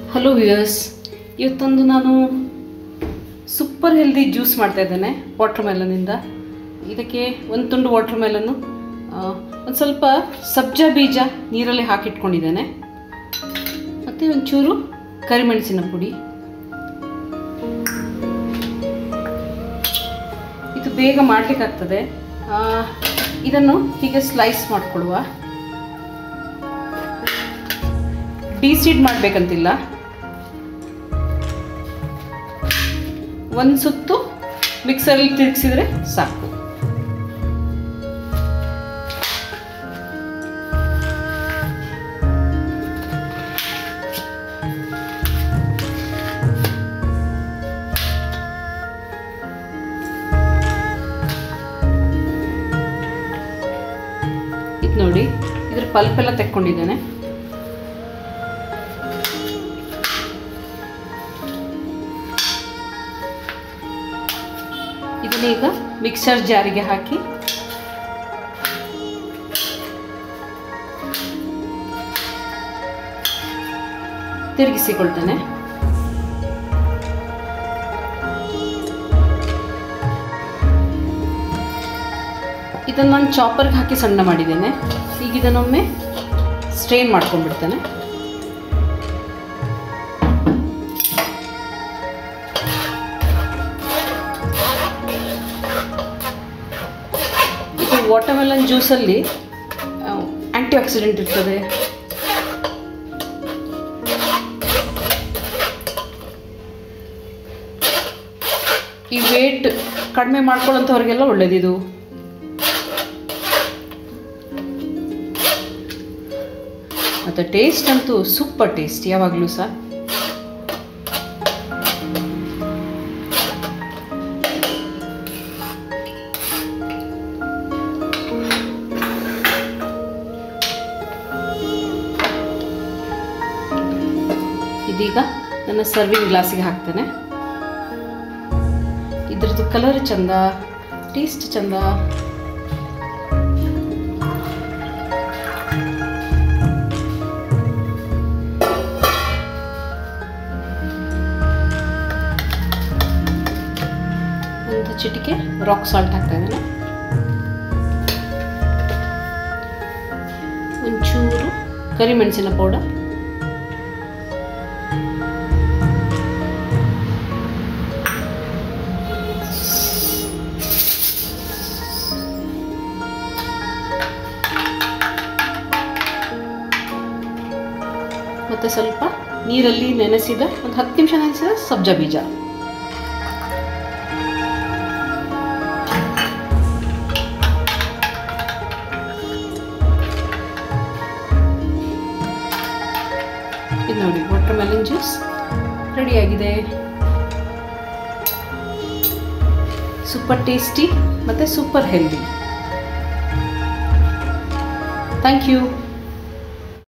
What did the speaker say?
hello viewers ಇವತ್ತೊಂದು ನಾನು super healthy juice ಮಾಡ್ತಾ ಇದ್ದೇನೆ ವಾಟರ್ ಮೆಲನಿಂದ ಇದಕ್ಕೆ ಒಂದು ತುಂಡು ವಾಟರ್ ಮೆಲನ್ನು ಒಂದು ಸ್ವಲ್ಪ ಸಬ್ಜಾ ಬೀಜ ನೀರಲ್ಲಿ ಹಾಕಿಟ್ಕೊಂಡಿದ್ದೇನೆ ಮತ್ತು ಒಂಚೂರು ಕರಿಮೆಣಸಿನ ಪುಡಿ ಇದು ಬೇಗ ಮಾಡಲಿಕ್ಕಾಗ್ತದೆ ಇದನ್ನು ಹೀಗೆ ಸ್ಲೈಸ್ ಮಾಡಿಕೊಡುವ ಡಿಸೀಡ್ ಮಾಡಬೇಕಂತಿಲ್ಲ ಒಂದು ಸುತ್ತು ಮಿಕ್ಸರಲ್ಲಿ ತಿರುಗಿಸಿದ್ರೆ ಸಾಕು ಇದು ನೋಡಿ ಇದ್ರ ಪಲ್ಪ್ ಎಲ್ಲ ತೆಕ್ಕೊಂಡಿದ್ದೇನೆ ಇದನ್ನ ಈಗ ಮಿಕ್ಸರ್ ಜಾರಿಗೆ ಹಾಕಿ ತಿರುಗಿಸಿಕೊಳ್ತೇನೆ ಇದನ್ನು ನಾನು ಚಾಪರ್ಗೆ ಹಾಕಿ ಸಣ್ಣ ಮಾಡಿದ್ದೇನೆ ಈಗ ಇದನ್ನೊಮ್ಮೆ ಸ್ಟ್ರೈನ್ ಮಾಡ್ಕೊಂಡ್ಬಿಡ್ತೇನೆ ಇದು ವಾಟರ್ಮೆಲನ್ ಜ್ಯೂಸಲ್ಲಿ ಆ್ಯಂಟಿ ಆಕ್ಸಿಡೆಂಟ್ ಇರ್ತದೆ ಈ ವೇಟ್ ಕಡಿಮೆ ಮಾಡ್ಕೊಳ್ಳೋಂಥವ್ರಿಗೆಲ್ಲ ಒಳ್ಳೇದಿದು ಮತ್ತು ಟೇಸ್ಟ್ ಅಂತೂ ಸೂಪರ್ ಟೇಸ್ಟ್ ಯಾವಾಗಲೂ ಸಹ ಇದೀಗ ನನ್ನ ಸರ್ವಿಂಗ್ ಗ್ಲಾಸಿಗೆ ಹಾಕ್ತೇನೆ ಇದ್ರದ್ದು ಕಲರ್ ಚಂದ ಟೇಸ್ಟ್ ಚಂದ ಒಂದು ಚಿಟಿಕೆ ರಾಕ್ ಸಾಲ್ಟ್ ಹಾಕ್ತಾ ಇದ್ದೇನೆ ಒಂಚೂರು ಕರಿಮೆಣಸಿನ ಪೌಡರ್ ಮತ್ತು ಸ್ವಲ್ಪ ನೀರಲ್ಲಿ ನೆನೆಸಿದ ಒಂದು ಹತ್ತು ನಿಮಿಷ ನೆನೆಸಿದ ಸಬ್ಜಾ ಬೀಜ ಇದು ನೋಡಿ ವಾಟರ್ ಮೆಲನ್ ಜ್ಯೂಸ್ ರೆಡಿಯಾಗಿದೆ ಸೂಪರ್ ಟೇಸ್ಟಿ ಮತ್ತು ಸೂಪರ್ ಹೆಲ್ದಿ ಥ್ಯಾಂಕ್ ಯು